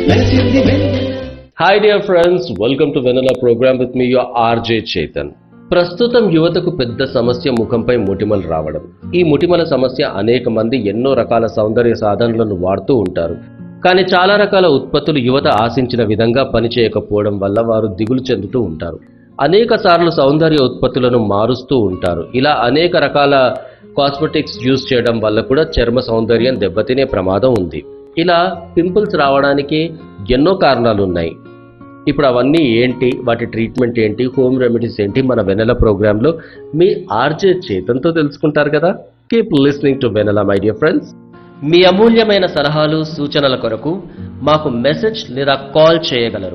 వెలసింది వెన్నెల hi dear friends welcome to Vennela program with me your RJ Chetan ప్రస్తుతం యువతకు పెద్ద సమస్య ముఖంపై మొటిమలు రావడం ఈ మొటిమల సమస్య అనేక మంది ఎన్నో రకాల సౌందర్య సాధనలను వాడుతూ ఉంటారు కానీ చాలా రకాల ఉత్పత్తులు యువత ఆశించిన విధంగా పనిచేయకపోవడం వల్ల వారు దిగులు చెందుతూ ఉంటారు అనేక సార్లు సౌందర్య ఉత్పత్తులను మారుస్తూ ఉంటారు ఇలా అనేక రకాల కాస్మెటిక్స్ యూజ్ చేయడం వల్ల కూడా చర్మ సౌందర్యం దెబ్బతినే ప్రమాదం ఉంది ఇలా పింపుల్స్ రావడానికి ఎన్నో కారణాలు ఉన్నాయి ఇప్పుడు అవన్నీ ఏంటి వాటి ట్రీట్మెంట్ ఏంటి హోమ్ రెమెడీస్ ఏంటి మన వెనెల ప్రోగ్రాంలో మీ ఆర్జే చేతంతో తెలుసుకుంటారు కదా keep listening to Vennela my dear friends మీ అమూల్యమైన సలహాలు సూచనల కొరకు మాకు మెసేజ్ లేదా కాల్ చేయగలరు